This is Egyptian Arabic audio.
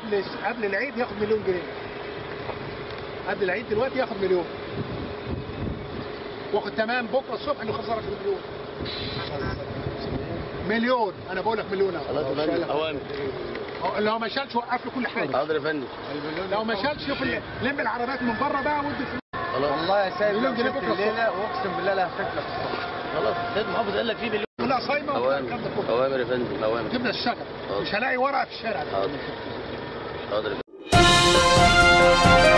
قبل قبل العيد ياخد مليون جنيه قبل العيد دلوقتي ياخد مليون واخد تمام بكره الصبح انه خسرك مليون مليون انا بقول لك مليون اهو خلاص يا فندم اوامر أهو، لو ما شالش وقف له كل حاجه حاضر يا فندم لو ما شالش شوف ال- لم العربيات من بره بقى ودي في خلاص والله يا سيد مليون لو جنيه شفت بكرة الليله واقسم بالله لا هفتك لك الصبح خلاص السيد محافظ قال لك في مليون كلها صايمه اوامر والكلام ده كله اوامر يا فندم اوامر تبدا الشجر مش هلاقي ورقه في الشارع ده حاضر حاضر يا فندم